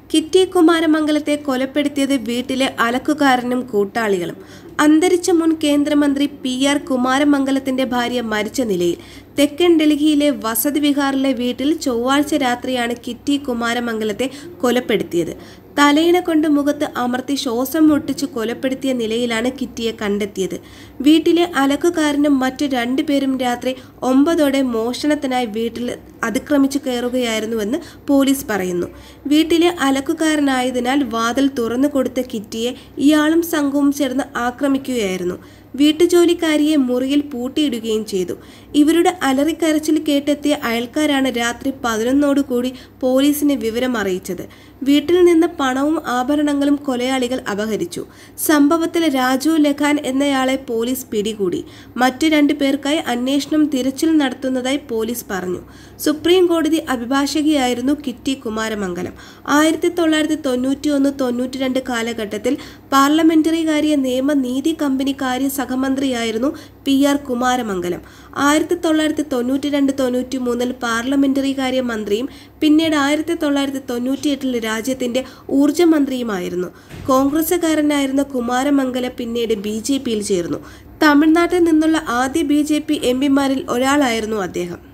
kitty കുമാരമംഗലത്തെ കൊലപ്പെടുത്തിയത് വീട്ടിലെ അലക്കുകാരനും കൂട്ടാളികളും അന്തരിച്ച മുൻ കേന്ദ്രമന്ത്രി പി ആർ കുമാരമംഗലത്തിന്റെ ഭാര്യ മരിച്ച നിലയിൽ തെക്കൻ ഡൽഹിയിലെ വസതി വിഹാറിലെ വീട്ടിൽ ചൊവ്വാഴ്ച രാത്രിയാണ് കിറ്റി കുമാരമംഗലത്തെ കൊലപ്പെടുത്തിയത് തലയിണ കൊണ്ട് മുഖത്ത് അമർത്തി ശ്വാസം മുട്ടിച്ച് കൊലപ്പെടുത്തിയ നിലയിലാണ് കിറ്റിയെ കണ്ടെത്തിയത് വീട്ടിലെ അലക്കുകാരനും മറ്റു രണ്ടുപേരും രാത്രി ഒമ്പതോടെ മോഷണത്തിനായി വീട്ടിൽ അതിക്രമിച്ചു കയറുകയായിരുന്നുവെന്ന് പോലീസ് പറയുന്നു വീട്ടിലെ അലക്കുകാരനായതിനാൽ വാതിൽ തുറന്നു കൊടുത്ത കിറ്റിയെ ഇയാളും സംഘവും ചേർന്ന് ആക്രമിക്കുകയായിരുന്നു വീട്ടുജോലിക്കാരിയെ മുറിയിൽ പൂട്ടിയിടുകയും ചെയ്തു ഇവരുടെ അലറിക്കരച്ചിൽ കേട്ടെത്തിയ അയൽക്കാരാണ് രാത്രി പതിനൊന്നോടു കൂടി പോലീസിനെ വിവരം അറിയിച്ചത് വീട്ടിൽ നിന്ന് പണവും ആഭരണങ്ങളും കൊലയാളികൾ അപഹരിച്ചു സംഭവത്തിൽ രാജു ലഖാൻ എന്നയാളെ പോലീസ് പിടികൂടി മറ്റു രണ്ടു പേർക്കായി അന്വേഷണം തിരച്ചിൽ നടത്തുന്നതായി പോലീസ് പറഞ്ഞു സുപ്രീം കോടതി അഭിഭാഷകയായിരുന്നു കിറ്റി കുമാരമംഗലം ആയിരത്തി തൊള്ളായിരത്തി തൊണ്ണൂറ്റി ഒന്ന് തൊണ്ണൂറ്റി രണ്ട് കാലഘട്ടത്തിൽ പാർലമെന്ററി കാര്യ നിയമ നീതി കമ്പനി കാര്യ സഹമന്ത്രിയായിരുന്നു പി ആർ കുമാരമംഗലം ആയിരത്തി തൊള്ളായിരത്തി തൊണ്ണൂറ്റി രണ്ട് തൊണ്ണൂറ്റി മൂന്നിൽ പാർലമെന്ററി കാര്യ മന്ത്രിയും പിന്നീട് ആയിരത്തി തൊള്ളായിരത്തി തൊണ്ണൂറ്റി എട്ടിൽ രാജ്യത്തിന്റെ ഊർജ്ജ മന്ത്രിയുമായിരുന്നു കോൺഗ്രസുകാരനായിരുന്ന കുമാരമംഗലം പിന്നീട് ബി ജെ പിയിൽ ചേർന്നു തമിഴ്നാട്ടിൽ നിന്നുള്ള ആദ്യ ബി ജെ പി എം പിമാരിൽ ഒരാളായിരുന്നു അദ്ദേഹം